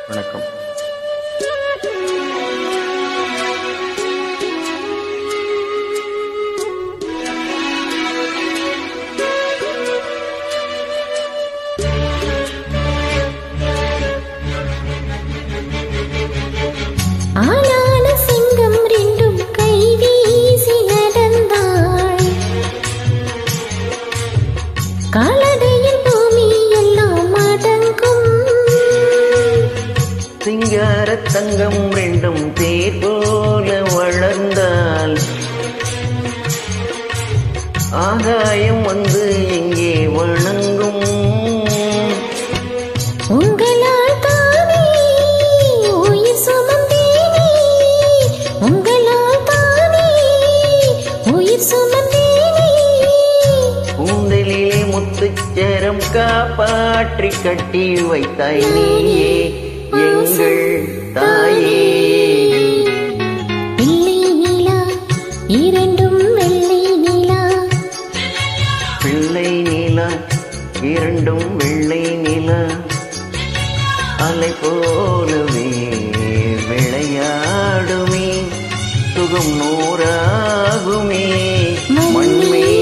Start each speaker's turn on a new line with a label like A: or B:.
A: வணக்கம்
B: ஆளான சிங்கம் ரெண்டும் கை வீசி நடந்தாள் காலடையில் பூமி எல்லாம் அடங்கும்
A: சிங்கார தங்கம் ரெண்டும் தேர் போல வளர்ந்தால் ஆகாயம் வந்து எங்கே வணங்கும்
B: உங்களால் தானே உயிர் சுமந்தேனே உங்களால் தானே உயிர் சுமந்தேனே
A: கூந்தலிலே முத்துச்சரம் காப்பாற்றி கட்டி வைத்தாய் நீயே எங்கள் தாயே
B: வெள்ளை நிலா இரண்டும் வெள்ளை நிலா
A: பிள்ளை நிலா இரண்டும் வெள்ளை நிலா அலை போலவே விளையாடுமே சுகம் நூறாகுமே மண்மே